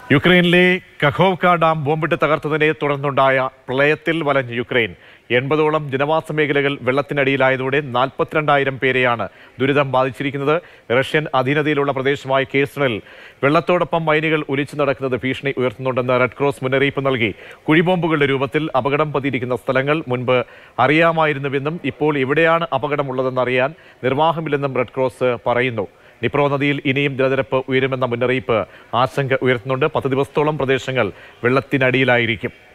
യുക്രൈനിലെ Kakhovka dam ബോംബിട്ട് തകർത്തതിനെ തുടർന്നുണ്ടായ പ്രളയത്തിൽ വലഞ്ഞ യുക്രൈൻ എൺപതോളം ജനവാസ മേഖലകൾ വെള്ളത്തിനടിയിലായതോടെ നാൽപ്പത്തിരണ്ടായിരം പേരെയാണ് ദുരിതം ബാധിച്ചിരിക്കുന്നത് റഷ്യൻ അധീനതയിലുള്ള പ്രദേശമായ കേസണിൽ വെള്ളത്തോടൊപ്പം മൈനുകൾ ഒലിച്ചു നടക്കുന്നത് ഭീഷണി ഉയർത്തുന്നുണ്ടെന്ന് റെഡ് ക്രോസ് മുന്നറിയിപ്പ് നൽകി കുഴിബോംബുകളുടെ രൂപത്തിൽ അപകടം പതിയിരിക്കുന്ന സ്ഥലങ്ങൾ മുൻപ് അറിയാമായിരുന്നുവെന്നും ഇപ്പോൾ എവിടെയാണ് അപകടമുള്ളതെന്നറിയാൻ നിർവാഹമില്ലെന്നും റെഡ് ക്രോസ് പറയുന്നു നിപ്രോ നദിയിൽ ഇനിയും ജലനിരപ്പ് ഉയരുമെന്ന മുന്നറിയിപ്പ് ആശങ്ക ഉയർത്തുന്നുണ്ട് പത്ത് ദിവസത്തോളം പ്രദേശങ്ങൾ വെള്ളത്തിനടിയിലായിരിക്കും